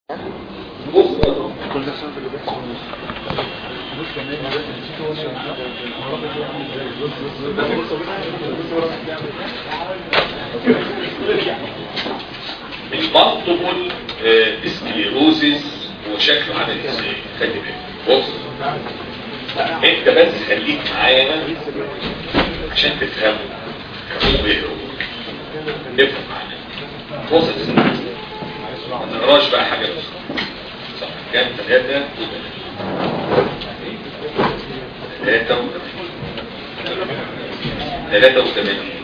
بص بقى كل ده بسبب اللي بيحصل بص يا ناجي دلوقتي نسيت هو اللي مرات كده عامل ازاي بص بص بص المالتيبل سكليروزيس هو شكله عامل ازاي خلي بالك بص انت بس خليك معايا عشان تفهمه كمان بيقروا نفهم معانا بص يا سيدي ما نقراش بقى حاجه بس صح كام ثلاثة ثلاثة ثلاثة وثمانين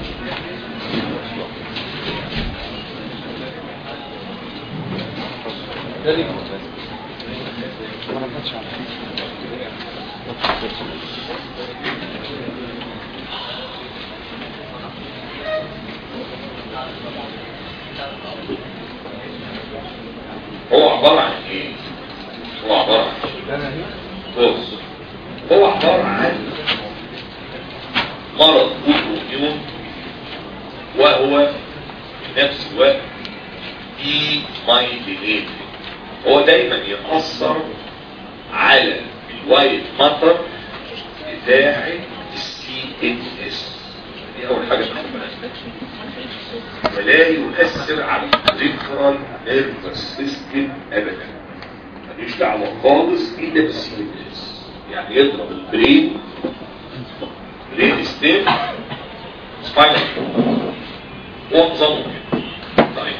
هو عبارة عن ايه هو عبارة عن ايه بص هو عبارة عن مرض اوتوميون وهو في نفس الوقت دي مايلينيت هو دايما يأثر على الوايت ماتر بتاع السي ان اس دي اول حاجة ناخدها ولا يؤثر على الريفرال نيرفس سيستم ابدا ملوش دعوه خالص الا بالسي ان اس يعني يضرب البرين برين ستيم سباينال هو نظامه كده طيب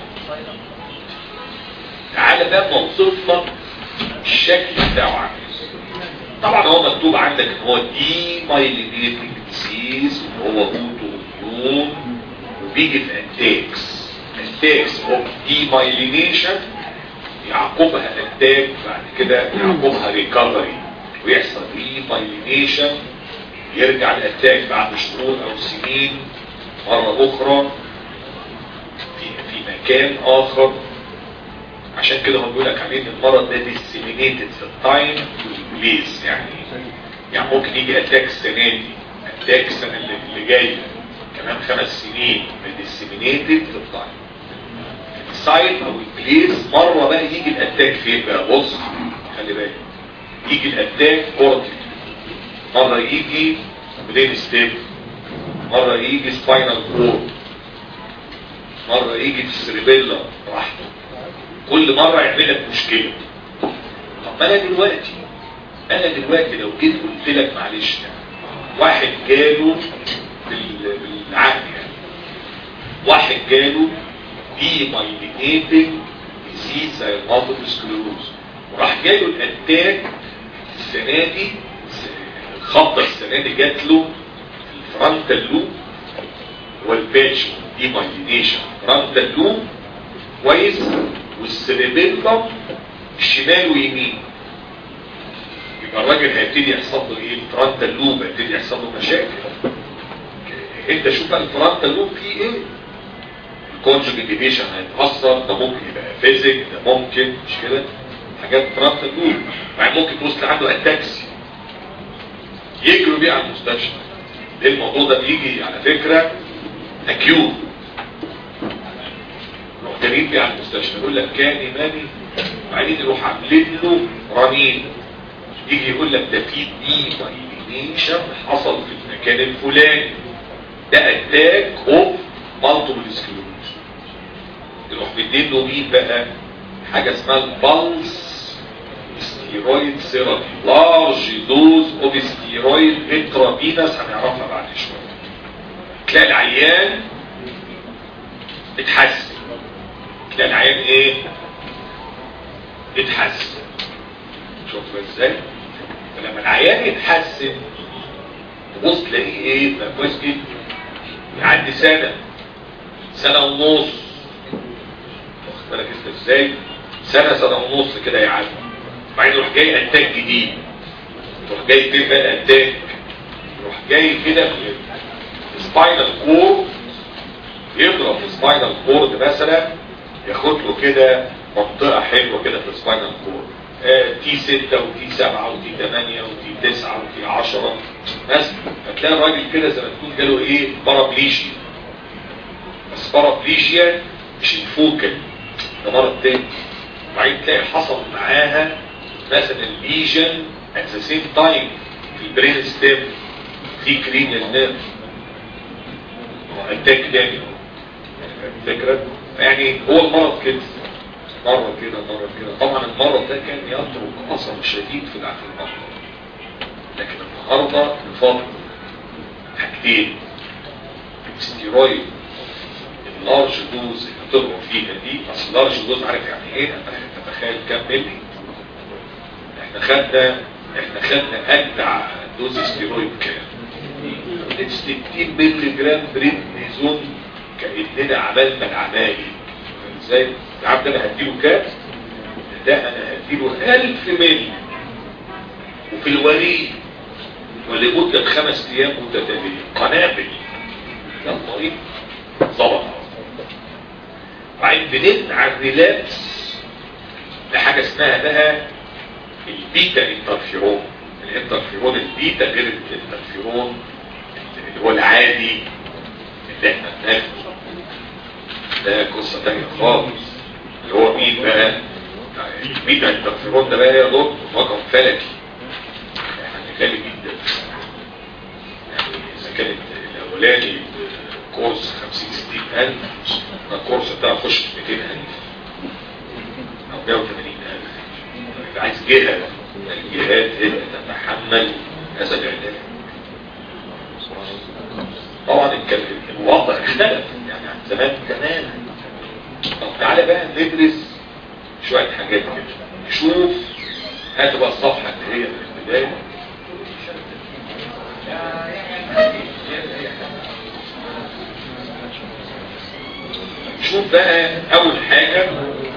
تعالى بقى نوصف لك الشكل بتاعه عامل ازاي طبعا هو مكتوب عندك ان هو دي مايلينيتنج ديزيز وهو اوتو وبيجي في اتاكس اتاكس اوف دي مايلينيشن يعقبها اتاك بعد كده يعقبها ريكفري ويحصل ري مايلينيشن يرجع الاتاك بعد شهور او سنين مرة اخرى في في مكان اخر عشان كده هو بيقول لك عليه ان المرض ده ديسيمينيتد في التايم والبليس يعني يعني ممكن يجي اتاك السنه دي اتاك السنه اللي, اللي جايه كمان خمس سنين ديسيمينيتد في التايم السايت او البليس مره بقى يجي الاتاك فين بقى بص خلي بالك يجي الاتاك كورتيك مره يجي برين ستيب مره يجي سباينال كورد مره يجي في السريبيلا براحته كل مرة يعمل لك مشكلة طب انا دلوقتي انا دلوقتي لو جيت قلت لك معلش واحد جاله بال- بالعقل يعني واحد جاله دي مايلينيتنج ديزيز زي المالتيبل سكليروز وراح جاله الاتاك السنة دي الخبطة السنة دي جات له في الفرونتال لوب والباتش دي مايلينيشن فرونتال لوب كويس والسريبيلم شمال ويمين يبقى الراجل هيبتدي يحصل له ايه الفرونتال لوب هيبتدي يحصل له مشاكل انت شوف بقى الفرونتال لوب فيه ايه الكونجوجيت ديفيشن هيتاثر ده ممكن يبقى فيزيك ده ممكن مش كده حاجات فرونتال لوب يعني ممكن توصل عنده اتاكسي يجروا بيه على المستشفى ليه الموضوع ده بيجي على فكره اكيوت جريب بيه على المستشفى يقول لك كان ايماني وبعدين يروح عاملين له رنين يجي يقول لك ده في دي مايلينيشن حصل في المكان الفلاني ده اتاك اوف مالتيبل سكليروز يروح مدين له مين بقى حاجه اسمها البلس ستيرويد ثيرابي لارج دوز اوف ستيرويد انترافينس هنعرفها بعد شويه تلاقي العيان اتحسن تلاقي العيان ايه اتحسن شوف ازاي فلما العيان يتحسن تبص تلاقيه ايه بقى كويس جدا يعدي سنه سنه ونص واخد بالك انت ازاي سنه سنه ونص كده يعدي بعدين يروح جاي اتاك جديد يروح جاي فين بقى اتاك يروح جاي كده في سباينال كور يضرب في سباينال كورد مثلا ياخد له كده منطقة حلوة كده في السباينال كورد آه تي 6 وتي 7 وتي 8 وتي 9 وتي 10 بس هتلاقي الراجل كده زي ما تكون جاله ايه بارابليشيا بس بارابليشيا مش الفوكل ده مرض تاني وبعدين تلاقي حصل معاها مثلا ليجن at the same time في البرين ستيم في كرينيال نيرف اتاك تاني الفكرة يعني هو المرض كده مرة كده مرة كده طبعا المرض ده كان يترك أثر شديد في العقل المرض لكن النهاردة الفضل حاجتين ستيرويد اللارج دوز اللي بتضرب فيها دي اصل اللارج دوز عارف يعني ايه انت تتخيل كام ملي احنا خدنا احنا خدنا اجدع دوز ستيرويد كام 60 ملي جرام بريدنيزون كاننا عملنا العمايل ازاي العبد انا هديله كام ده انا هديله 1000 ملي وفي الوريد ولمدة خمس ايام متتالية قنابل ده المريض ظبط وبعدين بنمنع الريلابس لحاجة اسمها بقى البيتا انترفيرون الانترفيرون البيتا غير الانترفيرون اللي هو العادي اللي احنا بناخده ده قصة تانية خالص اللي هو مين بقى البيتا انترفيرون ده بقى يا دكتور رقم فلكي يعني غالي جدا يعني اذا كانت الاولاني كورس 50 60 الف الكورس بتاع يخش في 200 الف او 180 الف يبقى عايز جهه الجهات هي تتحمل هذا الاعلان طبعا الوضع اختلف يعني عن زمان كمان طب تعالى بقى ندرس شويه حاجات كده نشوف هات بقى الصفحه اللي هي في البدايه شوف بقى اول حاجة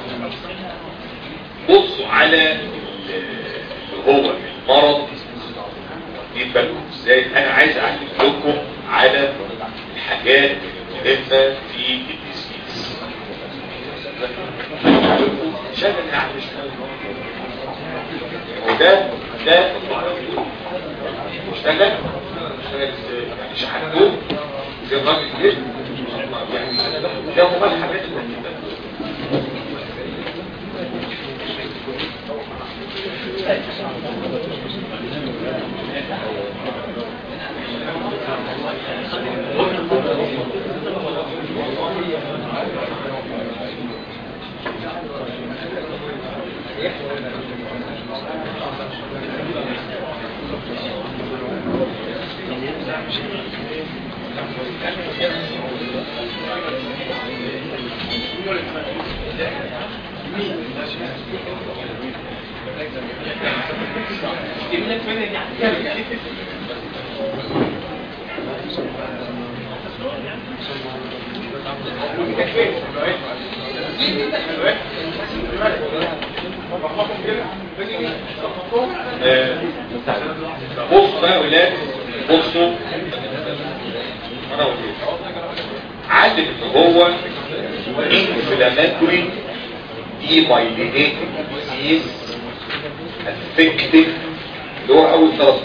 بصوا على اللي هو المرض واخدين بالكم ازاي انا عايز اعلم لكم على الحاجات المهمة في الديزيز شغل يعني وده ده اشتغل اشتغل يعني شحنوه زي الراجل كده ده هو الحاجات المهمة بصوا بقى يا ولاد بصوا انا ولاد علم ان هو inflammatory demyelinating disease affecting اللي هو اول ثلاث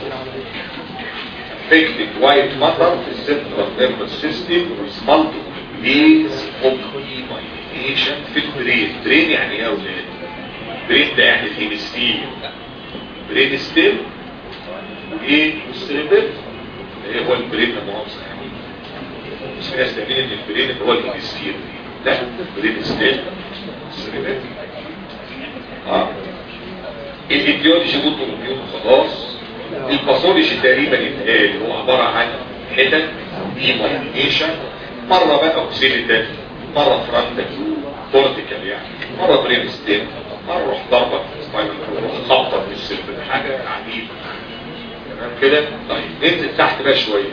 affecting white matter في السنترال nervous system with multiple ways of demyelination في البرين برين يعني ايه يا ولاد برين ده يعني الهيمستير برين ستيم وايه والسيربر ايه هو البرين المؤاخذه يعني بس في ناس تامين ان البرين اللي هو الهيمستير لا برين ستيم السيربر اه الايديولوجي بوتو خلاص الباثولوجي تقريبا يتقال هو عباره عن حتت ديمايليشن مره بقى اوكسيليتال مره فرانتال كورتيكال يعني مره برين ستيم مره روح ضربه سباينال روح خبطه في السيربر حاجه عجيبه تمام كده طيب ننزل تحت بقى شويه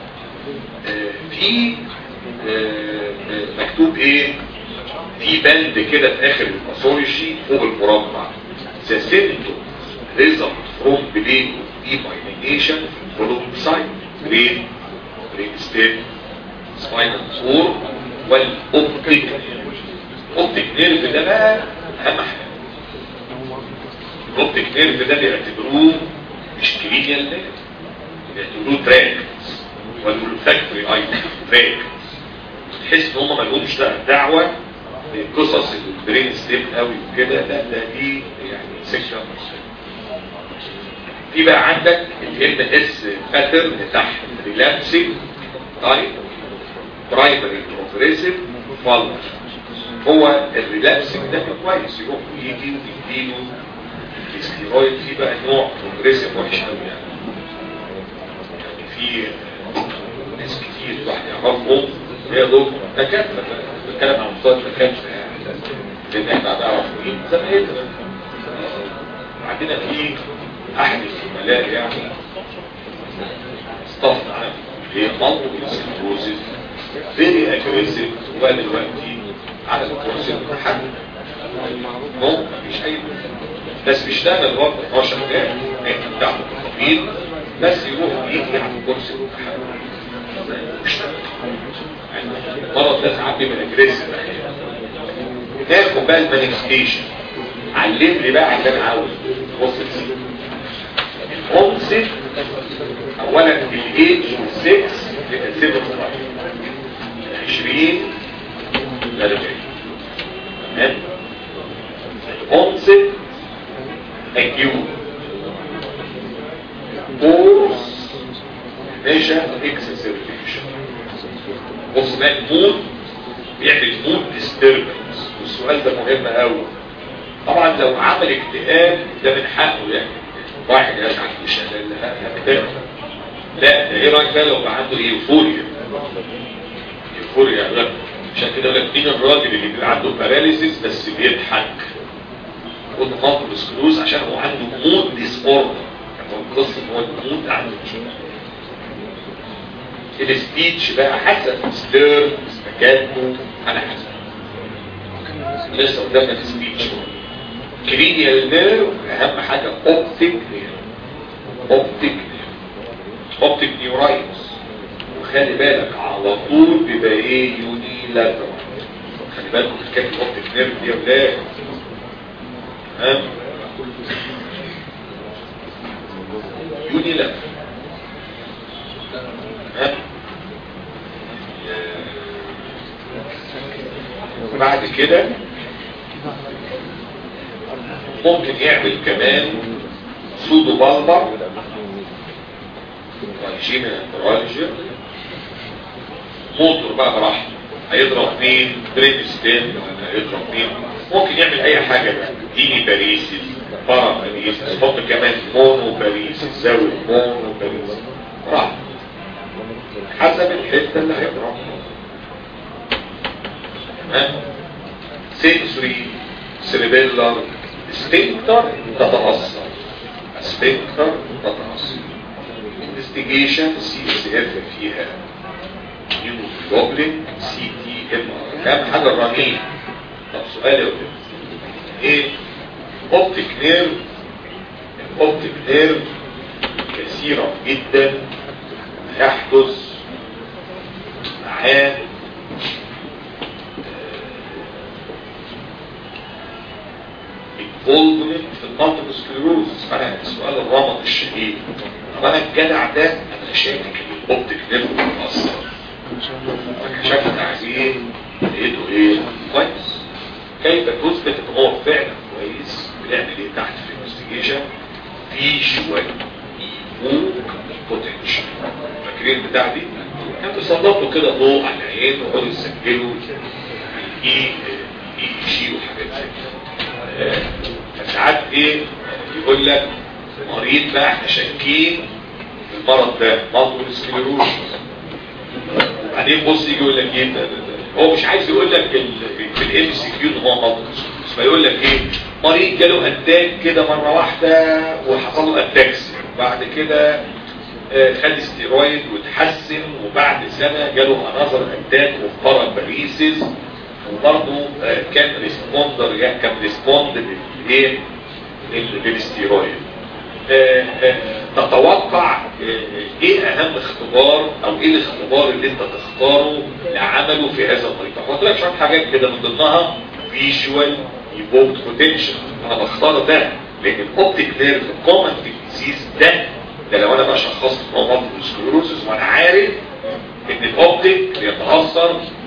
آه في آه مكتوب ايه في بند كده في اخر الباثولوجي فوق المربع the symptoms result from brain demyelination following site brain brain stem spinal cord والاوبتيك الاوبتيك نيرف ده بقى اهم حاجه الاوبتيك نيرف ده بيعتبروه مش كرينيال نيرف بيعتبروه تراكت والفاكتوري اي تراكت تحس ان هم ما لهمش دعوه قصص البرين ستيم قوي وكده لا ده دي يعني سكشن في بقى عندك الام اس باترن تحت ريلابسنج طيب برايمري بروجريسيف فالر هو الريلابسنج ده كويس يروح ويجي ويديله الستيرويد في بقى نوع بروجريسيف وحش قوي يعني يعني في ناس كتير واحد يعرفهم هي دول دكاتره بتكلم عن مستوى الدكاتره يعني لان احنا هنعرف مين زمايلنا عندنا في احد الزملاء يعني ستاف معانا هي مالتيبل سكلروزيس فيري اجريسيف وبقى دلوقتي على الكورس الامتحان هو مفيش اي بس بيشتغل الوقت 12 ساعه بتاعه طويل بس يروح ويجي على الكورس الامتحان المرض ده ساعات بيبقى اجريسيف ناخد بقى المانيفستيشن علم لي بقى اللي انا عاوز بص الانست اولا الايدج 6 ل 7 20 ل 40 تمام الانست اكيوت كورس نشا اكسسيرفيشن بص بقى المود بيعمل مود ديستربنس والسؤال ده مهم قوي طبعا لو عمل اكتئاب ده من حقه يعني واحد يسعد مش اكتئاب لا ايه رايك بقى لو بقى عنده ايفوريا ايفوريا لا عشان كده يقول لك مين الراجل اللي بيبقى عنده باراليسيس بس بيضحك خد خاطر سكلوز عشان هو عنده مود ديس اوردر هو القصه هو المود عنده السبيتش بقى حسب ستير مكانه على حسب لسه قدامنا السبيتش كرينيال نيرف اهم حاجه اوبتيك نيرف اوبتيك نيرف اوبتيك نيورايتس وخلي بالك على طول بيبقى ايه يوني لاترال خلي بالكم في حكايه الاوبتيك نيرف دي يا ولاد تمام يوني لاترال بعد كده ممكن يعمل كمان سودو بالبر رايجين رايجين موتور بقى براحته هيضرب مين برين ستين ولا هيضرب مين ممكن يعمل اي حاجة بقى ديني باريسيس بارا باريسيس حط كمان مونو باريسيس زاوية مونو باريسيس براحته حسب الحتة اللي هيضربها تمام سنسوري سيريبيلر سفنكتر تتأثر سفنكتر تتأثر انفستيجيشن سي اس اف فيها نيوروجلوبلين سي تي ام ار كام حاجه الرنين طب سؤال يا ولد ايه اوبتيك نيرف الاوبتيك نيرف كثيرا جدا يحدث معاه انفولفمنت في المالتيبل سكليروز انا السؤال الرمض الشديد طب انا الجدع ده انا شاكك ان الاوبتيك نيرف متاثر فكشفت عليه لقيته ايه كويس كيف تثبت ان هو فعلا كويس بنعمل ايه تحت في الانفستيجيشن في شويه ايموك بوتنشال فاكرين بتاع دي كانوا بيسلطوا كده ضوء على العين ويقعدوا يسجلوا اي اي جي وحاجات زي كده فساعات ايه يقول لك مريض بقى احنا شاكين في المرض ده مالتيبل سكليروز وبعدين بص يجي يقول لك ايه ده, ده, ده. هو مش عايز يقول لك في الام سي كيو ان هو مالتيبل سكليروز فيقول لك ايه مريض جاله اتاك كده مره واحده وحصل له اتاكس بعد كده آه خد استيرويد وتحسن وبعد سنه جاله انذر اتاك وفرق باريسيس وبرضه آه كان ريسبوندر يعني كان ريسبوند للايه للاستيرويد آه تتوقع ايه اهم اختبار او ايه الاختبار اللي انت تختاره لعمله في هذا المريض هحط لك شويه حاجات كده من ضمنها فيجوال ايفوكت بوتنشال انا بختار ده لان الاوبتيك نيرف كومن في الديزيز ده ده لو انا بشخصت ان هو مالتيبل سكليروسيس وانا عارف ان الاوبتيك بيتاثر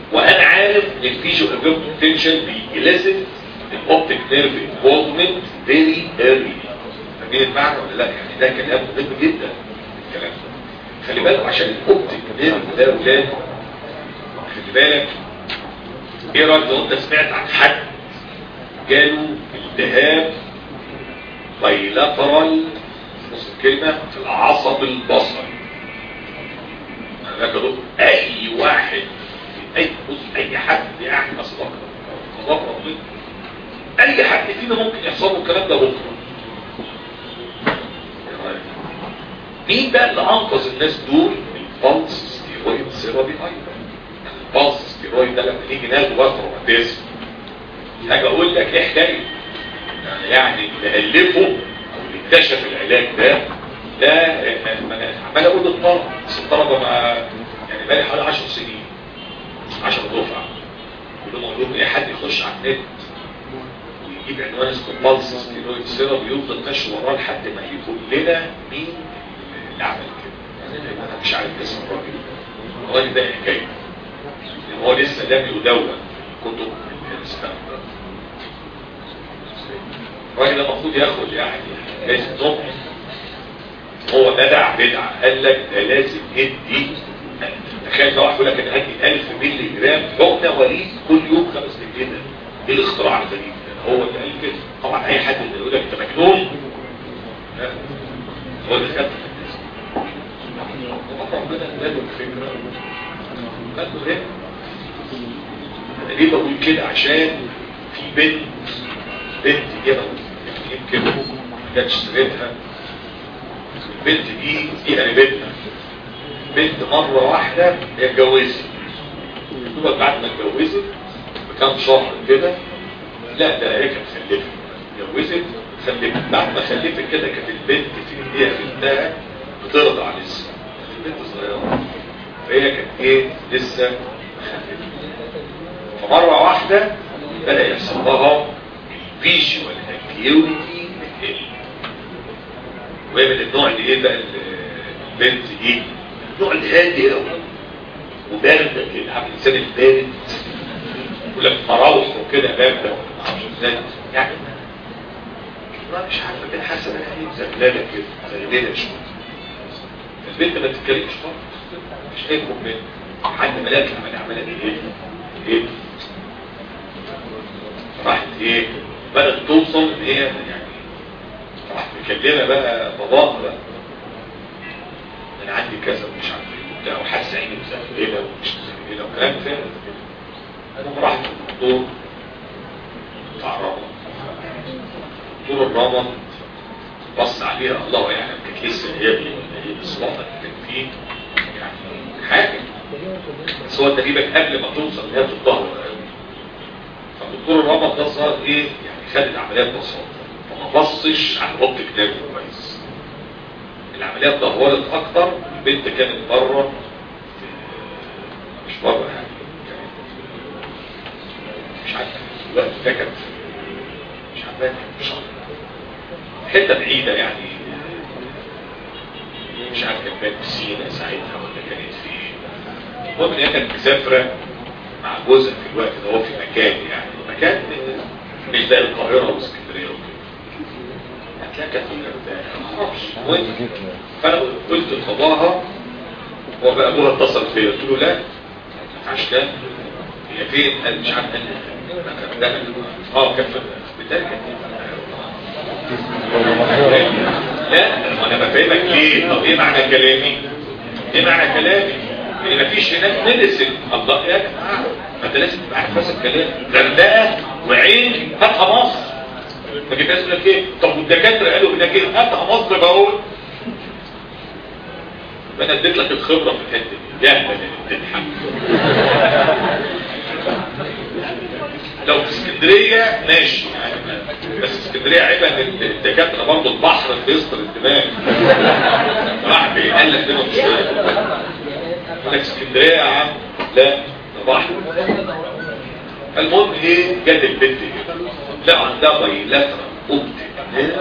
وانا عارف ان الفيجو بوتنشال بيجلسد الاوبتيك نيرف انفولفمنت فيري ايرلي فاهمين المعنى ولا لا يعني ده كلام مهم جدا الكلام ده خلي بالك عشان الاوبتيك نيرف ده يا ولاد خلي بالك ايه رايك لو انت سمعت عن حد جاله التهاب بايلاترال نص الكلمه في العصب البصري انا لك دكتور اي واحد اي بص اي حد يعني اصلا قضاء ربنا اي حد فينا ممكن يحصل له الكلام ده بكره مين بقى اللي انقذ الناس دول البلس ستيرويد سيرابي ايضا البلس ستيرويد ده لما نيجي ناخده بقى تروماتيزم حاجه اقول لك ايه حكايه يعني اللي الفه او اللي اكتشف العلاج ده ده انا عمال اقول للطلبه بس الطلبه ما يعني بقالي حوالي 10 سنين 10 دفعه كلهم اقول لهم ايه حد يخش على النت ويجيب عنوان اسمه بالس ستيرويد سيرم يفضل ماشي وراه لحد ما يقول لنا مين اللي عمل كده انا مش عارف اسم الراجل الراجل ده حكايه هو لسه لم يدون كتب الاسلام الراجل ده المفروض ياخد يعني جايزه نوبل هو بدع بدعه قال لك ده لازم ندي تخيل لو يقول لك انا هدي 1000 مللي جرام حقنه وليد كل يوم خمس دقايق ايه الاختراع الغريب ده هو اللي قال كده طبعا اي حد اللي يقول لك انت مجنون هو اللي خد ربنا اداله الفكره اداله ايه انا ليه بقول كده عشان في بنت بنت كده يمكن ما جاتش سيرتها البنت دي دي قريبتنا بنت مرة واحدة هي اتجوزت دوبك بعد ما اتجوزت بكام شهر كده لا ده هي كانت خلفت اتجوزت خلفت بعد ما خلفت كده كانت البنت في ايديها بنتها بترضع لسه البنت صغيرة فهي كانت ايه لسه خلفت فمرة واحدة بدأ يحصل لها الفيجوال اكيوريتي بتقل وهي من النوع اللي ايه بقى البنت دي النوع الهادي قوي وبارده كده عامل الانسان البارد يقول لك مراوح وكده بارده معرفش ازاي يعني ما مش عارفه كده حاسه انها ايه زغلله كده زغلله شويه البنت ما تتكلمش خالص مش اي بروبلم حد ملاك عمل عملها ايه ايه راحت ايه بدات توصل ان هي يعني راحت مكلمه بقى باباها بقى انا عندي كذا ومش عارف ايه وبتاع وحاسه عيني مزغلله ومش مزغلله وكلام فارغ المهم راحت للدكتور بتاع رمض دكتور الرمض بص عليها الله يعلم كانت لسه هي ولا ايه بس واضح كان فيه يعني حاجه بس هو تقريبا قبل ما توصل ان هي بتتدهور قوي فالدكتور الرمض ده صار ايه يعني خد العمليات ببساطه فما بصش على الاوبتيك نيرف كويس العمليات دهورت اكتر البنت كانت بره مش بره يعني مش عارف الوقت ده كانت مش عارف مش عارف حته بعيده يعني مش عارف كانت بنت سينا ساعتها ولا كانت في المهم ان هي كانت مسافره مع جوزها في الوقت ده هو في مكان يعني مكان مش زي القاهره واسكندريه وكده هتلاقي كانت معرفش المهم فانا قلت لباباها هو بقى ابوها اتصل فيا قلت له لا عشان هي فين قال مش عارف قال ده اه كان في البدايه كان لا انا بفهمك ليه طب ايه معنى كلامي ايه معنى كلامي ان مفيش هناك ميديسن الله يا جماعه ما انت لازم تبقى عارف بس الكلام غردقه وعين فاتحه مصر ما جبتهاش لك ايه طب والدكاتره قالوا هناك ايه فاتحه مصر بقول انا اديت لك الخبره في الحته دي جاهله اللي بتضحك لو في اسكندريه ماشي يعني بس اسكندريه عيبه ان الدكاتره برضه البحر بيسطر الدماغ راح بيقلب بينهم شويه لك اسكندريه يا عم لا ده بحر المهم ايه جت البنت كده لا عندها بايلاترال اوبتيك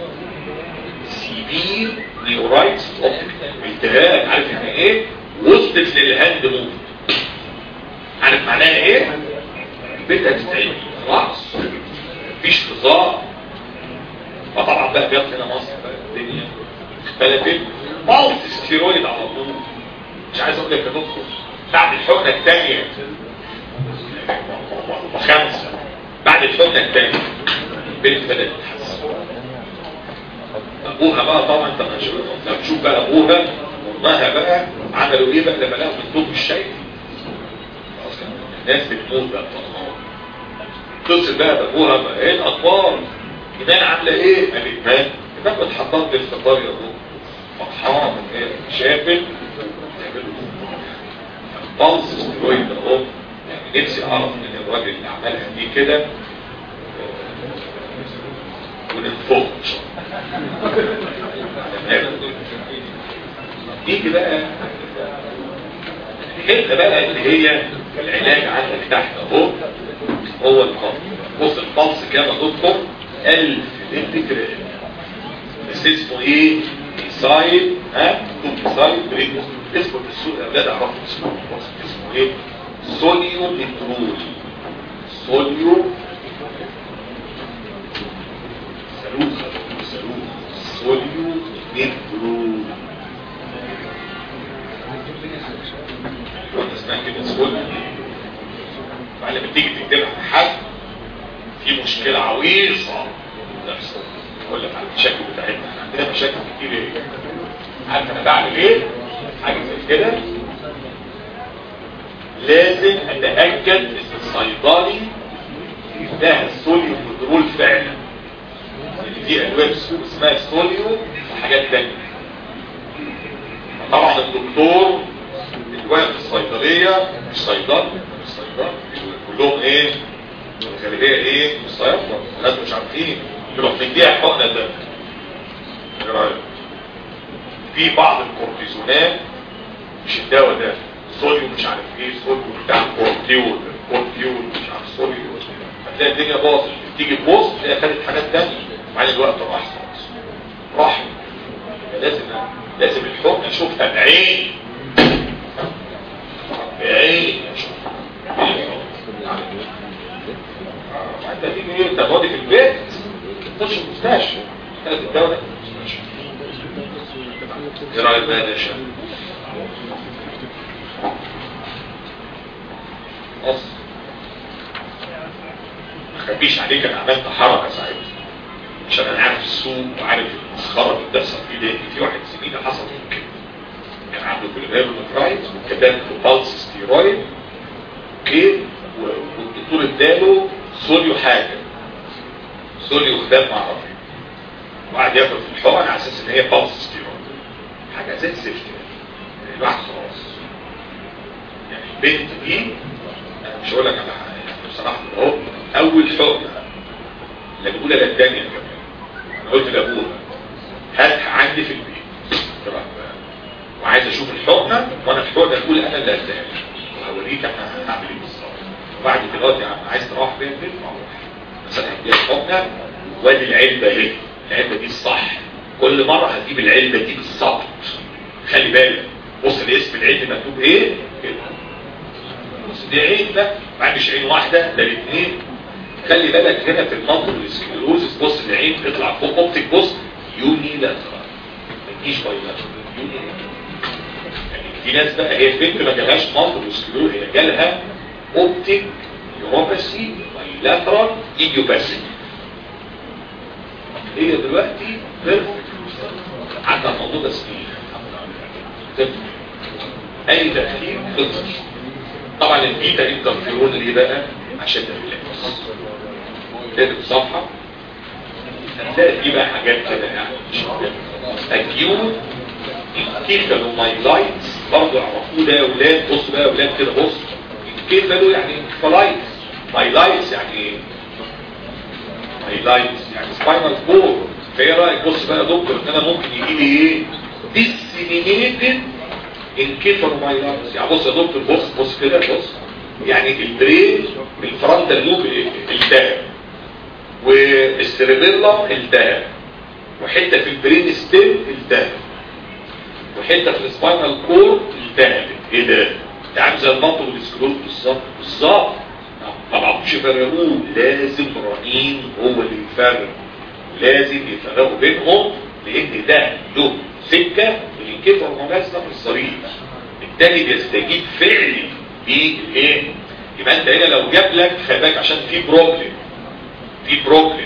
سيفير نيورايتس اوبتيك التهاب عارف يعني ايه وصلت للهاند موفمنت عارف معناها ايه البنت هتتعمل خلاص مفيش هزار فطبعا بقى جت هنا مصر بقى الدنيا اختلفت مالتي ستيرويد على طول مش عايز اقول لك يا دكتور بعد الحقنه الثانيه وخمسه بعد الحقنه الثانيه البنت بدات تتحسن ابوها بقى طبعا انت لما تشوف بقى ابوها وامها بقى عملوا ايه بقى لما لقوا من طب الشاي خلاص كده. الناس بتموت بقى بطنها اتصل بقى بابوها بقى ايه الاطفال ايمان عامله ايه؟ قالت ايمان ايمان بتحضر لي الفطار يا ابوه فرحان ايه شافت بلس سترويد اهو يعني نفسي اعرف من الراجل اللي عملها دي كده وننفخ ان شاء الله نيجي بقى الحته بقى اللي هي العلاج عندك تحت اهو هو القلب بص البلس كام يا دكتور 1000 مللي بس اسمه ايه؟ ميسايل ها؟ ميسايل بريكوس اسمه في السوق يا اولاد اعرفوا اسمه اسمه ايه؟ سوليو نيترول سوليو سلوك سلوك سوليو نيترول وانا اسمها كده سوليو بعد لما تيجي تكتبها في حد في مشكلة عويصة نفسه اقول لك على المشاكل بتاعتنا احنا عندنا مشاكل كتير ايه عارف انا بعمل ايه حاجة زي كده لازم اتأكد ان الصيدلي ده السوليو كنترول فعلا يعني دي ادوية السوق اسمها سوليو وحاجات تانية طبعا الدكتور اللي واقف في الصيدلية مش صيدلي مش صيدلي كلهم ايه الغالبية ايه مش صيدلة الناس مش عارفين يروح مديها حقنة ده ايه رأيك في بعض الكورتيزونات مش الدواء ده صوديوم مش عارف ايه صوديوم بتاع كورتيول كورتيول مش عارف صوديوم هتلاقي الدنيا باظت تيجي تبص تلاقي خدت حاجات تانية بعدين الوقت راح خلاص راح لازم لازم الحكم اشوفها بعين بعين اشوفها انت تيجي ايه انت فاضي في البيت تخش المستشفى تاخد الدواء ده ايه رايك بقى يا شباب خلاص ما خبيش عليك انا عملت حركه ساعتها عشان انا عارف السوق وعارف المسخره اللي بتحصل فيه ده في واحد زميلي حصل كده كان عنده بالهيرونفرايد وكتب له بالس ستيرويد اوكي والدكتور اداله سوليو حاجه سوليو خدام ما اعرفش وقعد ياكل في الحقن على اساس ان هي بالس ستيرويد حاجه زي الزفت يعني الواحد خلاص يعني البنت دي انا مش هقول لك على حاجه بصراحه اهو اول حقنه لا الاولى لا الثانيه كمان انا قلت لابوها هاتها عندي في البيت تمام وعايز اشوف الحقنه وانا الحقنه الاولى انا اللي هديها وهوريك انا هعمل ايه بالظبط وبعد دلوقتي عايز تروح بيها البيت اروح مثلا هديها الحقنه وادي العلبه اهي العلبه دي الصح كل مره هتجيب العلبه دي بالظبط خلي بالك بص الاسم العلم مكتوب ايه كده بص دي عين ده ما مش عين واحده ده الاثنين خلي بالك هنا في المنطق السكلروزس بص العين تطلع فوق اوبتيك بص يوني لاترال ما تجيش بايلاترال يوني يعني في ناس بقى هي البنت ما جالهاش منطق السكلروز هي جالها اوبتيك يوروباسي بايلاترال ايديوباسي هي دلوقتي بيرفكت عندها الموضوع ده سنين اي تفكير خلص طبعا البيتا انترفيرون ليه بقى عشان الريلاكس تقلب صفحه هتلاقي دي بقى حاجات كده يعني اكيوت انكيفالومايلايتس برضه يعرفوه ده يا اولاد بص بقى يا اولاد كده بص انكيفالو يعني انكفالايتس مايلايتس يعني ايه مايلايتس يعني سباينال كورد فايه رايك بص بقى يا دكتور ان انا ممكن يجي لي ايه ديسيمينيتد انكيفالومايلايتس يعني بص يا دكتور بص بص كده بص يعني البرين الفرونتال لوب التهب والسيربيلا التهب وحته في البرين ستيم التهب وحته في السباينال كورد التهب ايه ده ده عامل زي المنطق والسكلوز بالظبط بالظبط ما بعرفوش يفرقوه لازم رنين هو اللي يفرق لازم يفرقوا بينهم لان ده له سكه الكيف والمناسبه في الصريح التاني بيستجيب فعلي بالايه يبقى انت هنا لو جاب لك خلي بالك عشان في بروبلم في بروبلم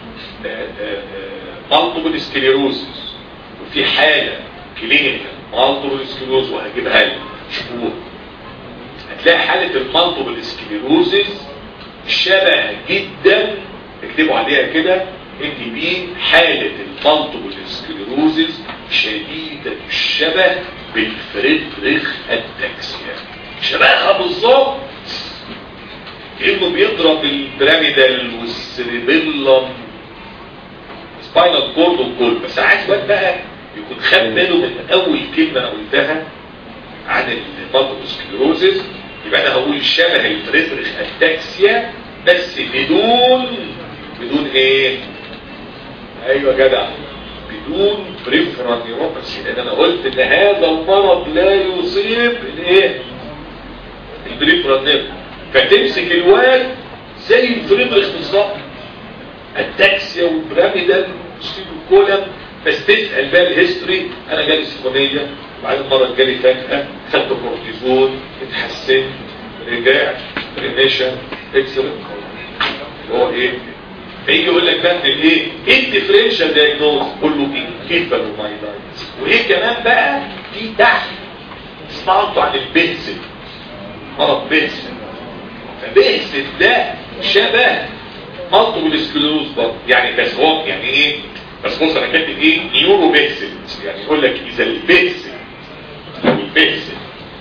مالتيبل سكليروزس وفي حاله كلينيكال مالتيبل سكليروز وهجيبها لك شوفوها هتلاقي حالة المالتيبل سكليروزز شبه جدا اكتبوا عليها كده ان دي حالة المالتيبل سكليروزز شديدة الشبه بالفريدريخ اتاكسيا شبهها بالظبط انه بيضرب البيراميدال والسريبيلم سباينال كورد والكل بس عايز وقت بقى يكون خد باله من اول كلمة انا قلتها عن المالتيبل سكليروزز يبقى انا هقول شبه الفريدريخ اتاكسيا بس بدون بدون ايه ايوه جدع بدون بريفرال نيوروباثي لان انا قلت ان هذا المرض لا يصيب الايه البريفرال نيرف فتمسك الواد زي الفريدريخ بالظبط اتاكسيا والبراميدال والكولم بس تسال بقى الهيستوري انا جالي سخونيه وبعدين مرة جالي فجأة خدت كورتيزون اتحسنت رجعت ريميشن اكسلنت هو ايه فيجي يقول لك بقى ايه ايه الديفرنشال دايجنوز قول له انكيفالومايلايتس وايه كمان بقى في تحت سمعتوا عن البنسل مرض بنسل فبنسل ده شبه مالتيبل سكلوز برضه يعني بس هو يعني ايه بس بص انا كاتب ايه نيورو بنسل يعني يقول لك اذا البنسل لو البنسل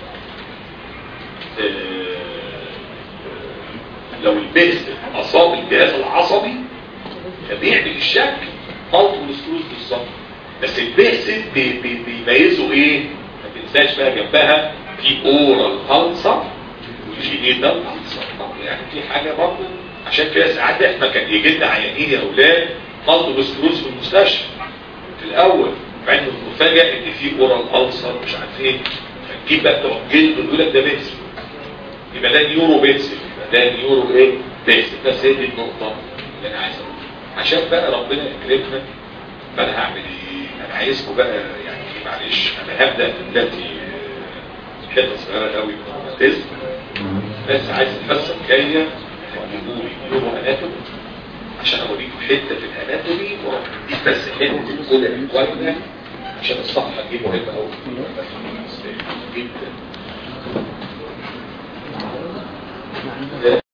لو البنسل اصاب الجهاز العصبي فبيعمل الشكل مالتيبل سكلوز بالظبط بس البنسل بي بي بيميزوا ايه ما تنساش بقى جنبها في اورال هالسر والجينيتال هالسر يعني في حاجه برضه عشان كده ساعات احنا كان يجي لنا عيانين يا اولاد مالتيبل سكلوز في المستشفى في الاول مع انه مفاجئ ان في اورال السر مش عارف ايه فتجيب بقى بتوع جلد ويقول لك ده بنسل يبقى ده نيورو بنسل يبقى ده نيورو ايه بنسل بس هي دي النقطه اللي انا عايز اقولها عشان بقى ربنا يكرمنا فانا هعمل ايه انا عايزكم بقى يعني معلش انا هبدا دلوقتي حته صغيره قوي من الروماتيزم بس عايز الحصه الجايه تجيبوا لي نيورو اناتومي عشان اوريكم حته في الاناتومي ودي بس حته كده كويسه عشان الصفحه دي مهمه قوي جدا